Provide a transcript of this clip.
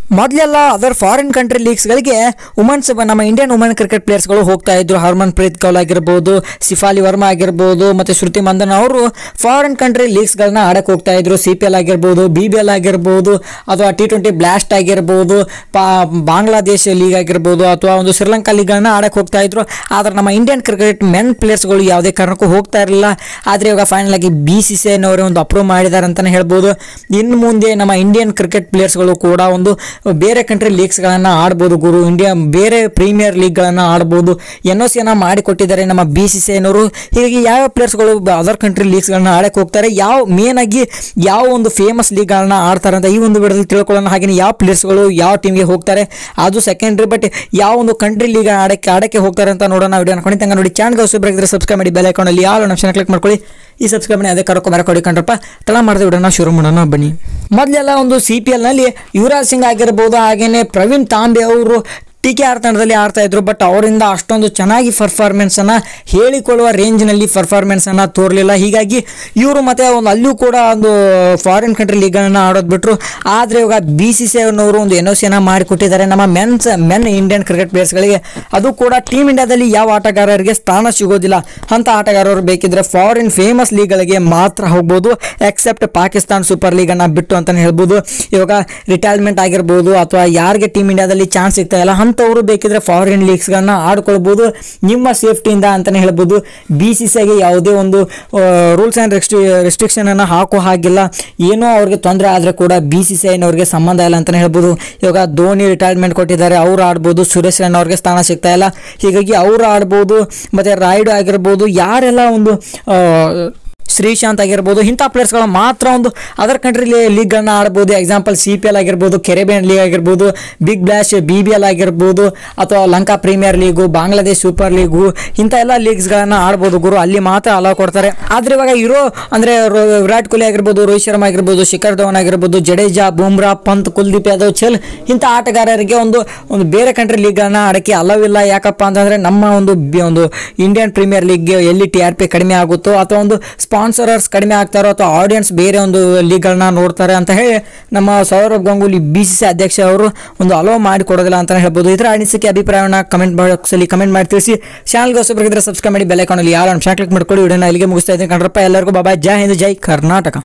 ಮೊದಲೆಲ್ಲ other foreign country ಲೀಗ್ಸ್ಗಳಿಗೆ women's ನಮ್ಮ ಇಂಡಿಯನ್ ವುಮನ್ ಕ್ರಿಕೆಟ್ ಪ್ಲೇಯರ್ಸ್ಗಳು ಹೋಗ್ತಾ ಇದ್ರು ಹರ್ಮನ್ ಪ್ರೀತ್ ಕೌಲ್ ಆಗಿರ್ಬೋದು ಸಿಫಾಲಿ ವರ್ಮಾ ಆಗಿರ್ಬೋದು ಮತ್ತು ಶ್ರುತಿ ಮಂದನ್ ಅವರು ಫಾರಿನ್ ಕಂಟ್ರಿ ಲೀಗ್ಸ್ಗಳನ್ನ ಆಡಕ್ಕೆ ಹೋಗ್ತಾ ಇದ್ರು ಸಿ ಪಿ ಎಲ್ ಆಗಿರ್ಬೋದು ಬಿ ಬಿ ಎಲ್ ಆಗಿರ್ಬೋದು ಅಥವಾ ಟಿ ಟ್ವೆಂಟಿ ಬ್ಲಾಸ್ಟ್ ಆಗಿರ್ಬೋದು ಪಾ ಬಾಂಗ್ಲಾದೇಶ ಲೀಗ್ ಆಗಿರ್ಬೋದು ಅಥವಾ ಒಂದು ಶ್ರೀಲಂಕಾ ಲೀಗ್ಗಳನ್ನ ಆಡಕ್ಕೆ ಹೋಗ್ತಾ ಇದ್ರು ಆದ್ರೆ ನಮ್ಮ ಇಂಡಿಯನ್ ಕ್ರಿಕೆಟ್ ಮೆನ್ ಪ್ಲೇಯರ್ಸ್ಗಳು ಯಾವುದೇ ಕಾರಣಕ್ಕೂ ಹೋಗ್ತಾ ಇರಲಿಲ್ಲ ಆದರೆ ಇವಾಗ ಫೈನಲ್ ಆಗಿ ಬಿ ಸಿ ಸಿ ಐನವರು ಒಂದು ಅಪ್ರೂವ್ ಮಾಡಿದ್ದಾರೆ ಅಂತಲೇ ಹೇಳ್ಬೋದು ಇನ್ನು ಮುಂದೆ ನಮ್ಮ ಇಂಡಿಯನ್ ಕ್ರಿಕೆಟ್ ಪ್ಲೇಯರ್ಸ್ಗಳು ಕೂಡ ಒಂದು ಬೇರೆ ಕಂಟ್ರಿ ಲೀಗ್ಸ್ಗಳನ್ನು ಆಡ್ಬೋದು ಗುರು ಇಂಡಿಯಾ ಬೇರೆ ಪ್ರೀಮಿಯರ್ ಲೀಗ್ಗಳನ್ನು ಆಡ್ಬೋದು ಎನ್ ಒ ಸಿಯನ್ನು ಮಾಡಿಕೊಟ್ಟಿದ್ದಾರೆ ನಮ್ಮ ಬಿ ಸಿ ಸಿ ಐನವರು ಹೀಗಾಗಿ ಯಾವ ಪ್ಲೇಯರ್ಸ್ಗಳು ಅದರ್ ಕಂಟ್ರಿ ಲೀಗ್ಸ್ಗಳನ್ನ ಆಡಕ್ಕೆ ಹೋಗ್ತಾರೆ ಯಾವ ಮೇನ್ ಆಗಿ ಯಾವ ಒಂದು ಫೇಮಸ್ ಲೀಗ್ಗಳನ್ನ ಆಡ್ತಾರೆ ಅಂತ ಈ ಒಂದು ವಿಡಿಯೋದಲ್ಲಿ ತಿಳ್ಕೊಳ್ಳೋಣ ಹಾಗೆ ಯಾವ ಪ್ಲೇಯರ್ಸ್ಗಳು ಯಾವ ಟೀಮ್ಗೆ ಹೋಗ್ತಾರೆ ಅದು ಸೆಕೆಂಡ್ರಿ ಬಟ್ ಯಾವ ಒಂದು ಕಂಟ್ರಿ ಲೀಗ್ ಆಡಕ್ಕೆ ಆಡಕ್ಕೆ ಹೋಗ್ತಾರೆ ಅಂತ ನೋಡೋಣ ವಿಡಿಯೋನ ಕೊನೆತಂಗ ನೋಡಿ ಚಾನಲ್ಗೆ ಹೊಸಬ್ರಾಗಿದ್ರೆ ಸಬ್ಸ್ಕ್ರೈಬ್ ಮಾಡಿ ಬೆಲ್ ಐಕಾನಲ್ಲಿ ಯಾವ ಆಪ್ಷನ್ ಕ್ಲಿಕ್ ಮಾಡ್ಕೊಳ್ಳಿ ಈ ಸಬ್ಸ್ಕ್ರೈಬ್ ಮಾಡಿ ಅದೇ ಕರಕೊ ಮರ ಕೊಡಿಕೊಂಡ್ರಪ್ಪ ತಳ ಮಾಡಿದ ವಿಡಿಯೋನ ಶುರು ಮಾಡೋಣ ಬನ್ನಿ ಮೊದಲೆಲ್ಲ ಒಂದು ಸಿ ಪಿ ಎಲ್ನಲ್ಲಿ ಯುವರಾಜ್ ಸಿಂಗ್ ಆಗಿರ್ಬೋದು ಹಾಗೇನೆ ಪ್ರವೀಣ್ ತಾಂಬೆ ಅವರು ಟಿ ಕೆ ಆರ್ ತಂಡದಲ್ಲಿ ಆಡ್ತಾ ಇದ್ರು ಬಟ್ ಅವರಿಂದ ಅಷ್ಟೊಂದು ಚೆನ್ನಾಗಿ ಪರ್ಫಾರ್ಮೆನ್ಸ್ ಅನ್ನ ಹೇಳಿಕೊಳ್ಳುವ ರೇಂಜ್ನಲ್ಲಿ ಪರ್ಫಾರ್ಮೆನ್ಸ್ ಅನ್ನ ತೋರಲಿಲ್ಲ ಹೀಗಾಗಿ ಇವರು ಮತ್ತೆ ಒಂದು ಅಲ್ಲೂ ಕೂಡ ಒಂದು ಫಾರಿನ್ ಕಂಟ್ರಿ ಲೀಗ್ಗಳನ್ನ ಆಡೋದು ಬಿಟ್ರು ಆದರೆ ಇವಾಗ ಬಿ ಸಿ ಸಿ ಅವರು ಒಂದು ಎನ್ ಒ ಸಿಯನ್ನು ಮಾಡಿಕೊಟ್ಟಿದ್ದಾರೆ ನಮ್ಮ ಮೆನ್ಸ್ ಮೆನ್ ಇಂಡಿಯನ್ ಕ್ರಿಕೆಟ್ ಪ್ಲೇಯರ್ಸ್ಗಳಿಗೆ ಅದು ಕೂಡ ಟೀಮ್ ಇಂಡಿಯಾದಲ್ಲಿ ಯಾವ ಆಟಗಾರರಿಗೆ ಸ್ಥಾನ ಸಿಗೋದಿಲ್ಲ ಅಂತ ಆಟಗಾರರು ಬೇಕಿದ್ರೆ ಫಾರಿನ್ ಫೇಮಸ್ ಲೀಗ್ಗಳಿಗೆ ಮಾತ್ರ ಹೋಗ್ಬೋದು ಎಕ್ಸೆಪ್ಟ್ ಪಾಕಿಸ್ತಾನ್ ಸೂಪರ್ ಲೀಗನ್ನು ಬಿಟ್ಟು ಅಂತಲೇ ಹೇಳ್ಬೋದು ಇವಾಗ ರಿಟೈರ್ಮೆಂಟ್ ಆಗಿರ್ಬೋದು ಅಥವಾ ಯಾರಿಗೆ ಟೀಮ್ ಇಂಡಿಯಾದಲ್ಲಿ ಚಾನ್ಸ್ ಸಿಗ್ತಾ ಇಲ್ಲ ಅಂಥವ್ರು ಬೇಕಿದ್ರೆ ಫಾರಿನ್ ಲೀಗ್ಸ್ಗಳನ್ನ ಆಡ್ಕೊಳ್ಬೋದು ನಿಮ್ಮ ಸೇಫ್ಟಿಯಿಂದ ಅಂತಲೇ ಹೇಳ್ಬೋದು ಬಿ ಸಿ ಸಿಗೆ ಯಾವುದೇ ಒಂದು ರೂಲ್ಸ್ ಆ್ಯಂಡ್ ರೆಸ್ಟ್ರಿ ರೆಸ್ಟ್ರಿಕ್ಷನನ್ನು ಹಾಕೋ ಹಾಗಿಲ್ಲ ಏನೋ ಅವ್ರಿಗೆ ತೊಂದರೆ ಆದರೆ ಕೂಡ ಬಿ ಸಿ ಸಿ ಐನವ್ರಿಗೆ ಸಂಬಂಧ ಇಲ್ಲ ಅಂತಲೇ ಹೇಳ್ಬೋದು ಇವಾಗ ಧೋನಿ ರಿಟೈರ್ಮೆಂಟ್ ಕೊಟ್ಟಿದ್ದಾರೆ ಅವ್ರು ಆಡ್ಬೋದು ಸುರೇಶ್ ರೈನಾ ಅವ್ರಿಗೆ ಸ್ಥಾನ ಸಿಗ್ತಾ ಇಲ್ಲ ಹೀಗಾಗಿ ಅವರು ಆಡ್ಬೋದು ಮತ್ತು ರಾಯ್ಡು ಆಗಿರ್ಬೋದು ಯಾರೆಲ್ಲ ಒಂದು ಆ, ಶ್ರೀಶಾಂತ್ ಆಗಿರ್ಬೋದು ಇಂಥ ಪ್ಲೇಯರ್ಸ್ಗಳು ಮಾತ್ರ ಒಂದು ಅದರ್ ಕಂಟ್ರಿ ಲೀಗ್ಗಳನ್ನ ಆಡ್ಬೋದು ಎಕ್ಸಾಂಪಲ್ ಸಿ ಪಿ ಎಲ್ ಆಗಿರ್ಬೋದು ಕೆರೆಬಿಯನ್ ಲೀಗ್ ಆಗಿರ್ಬೋದು big bash B B L ಆಗಿರ್ಬೋದು ಅಥವಾ Lanka premier league Bangladesh super league ಇಂಥ ಎಲ್ಲ ಲೀಗ್ಸ್ಗಳನ್ನ ಆಡ್ಬೋದು ಗುರು ಅಲ್ಲಿ ಮಾತ್ರ ಅಲೋ ಕೊಡ್ತಾರೆ ಆದ್ರೆ ಇವಾಗ ಇರೋ ಅಂದರೆ ವಿರಾಟ್ ಕೊಹ್ಲಿ ಆಗಿರ್ಬೋದು ರೋಹಿತ್ ಶರ್ಮಾ ಆಗಿರ್ಬೋದು ಶಿಖರ್ ಧವನ್ ಆಗಿರ್ಬೋದು ಜಡೇಜಾ ಬುಮ್ರಾ ಪಂತ್ ಕುಲ್ದೀಪ್ ಯಾದವ್ ಚಲ್ ಇಂಥ ಆಟಗಾರರಿಗೆ ಒಂದು ಒಂದು ಬೇರೆ ಕಂಟ್ರಿ ಲೀಗ್ಗಳನ್ನ ಆಡಕ್ಕೆ ಅಲವಿಲ್ಲ ಯಾಕಪ್ಪ ಅಂತಂದ್ರೆ ನಮ್ಮ ಒಂದು ಬಿ- ಒಂದು ಇಂಡಿಯನ್ ಪ್ರೀಮಿಯರ್ ಲೀಗ್ಗೆ ಎಲ್ಲಿ ಟಿ ಆರ್ ಪಿ ಕಡಿಮೆ ಆಗುತ್ತೋ ಅಥವಾ ಒಂದು ಸ್ಪಾನ್ಸರರ್ಸ್ ಕಡಿಮೆ ಆಗ್ತಾರೋ ಅಥವಾ ಆಡಿಯನ್ಸ್ ಬೇರೆ ಒಂದು ಲೀಗ್ಗಳನ್ನ ನೋಡ್ತಾರೆ ಅಂತ ಹೇಳಿ ನಮ್ಮ Sourav Ganguly B C C ಅಧ್ಯಕ್ಷ ಅವರು ಒಂದು ಅಲೋ ಮಾಡಿ ಕೊಡೋದಿಲ್ಲ ಅಂತ ಹೇಳ್ಬೋದು ಇದರ ಅನಿಸಿಕೆ ಅಭಿಪ್ರಾಯವನ್ನು ಕಮೆಂಟ್ ಬಾಕ್ಸಲ್ಲಿ ಕಮೆಂಟ್ ಮಾಡಿ ತಿಳಿಸಿ ಚಾನಲ್ಗೆ ಹೊಸಬರಿಗಿದ್ರೆ ಸಬ್ಸ್ಕ್ರೈಬ್ ಮಾಡಿ ಬೆಲ್ ಐಕಾನಲ್ಲಿ ಯಾರು ಕ್ಲಿಕ್ ಮಾಡ್ಕೊಳ್ಳಿ ವಿಡಿಯೋನ ಇಲ್ಲಿಗೆ ಮುಗಿಸ್ತಾ ಇದ್ದೀನಿ ಕಣ್ರಪ್ಪ ಎಲ್ಲರಿಗೂ ಬಾಬಾ ಜೈ ಹಿಂದ್ ಜೈ ಕರ್ನಾಟಕ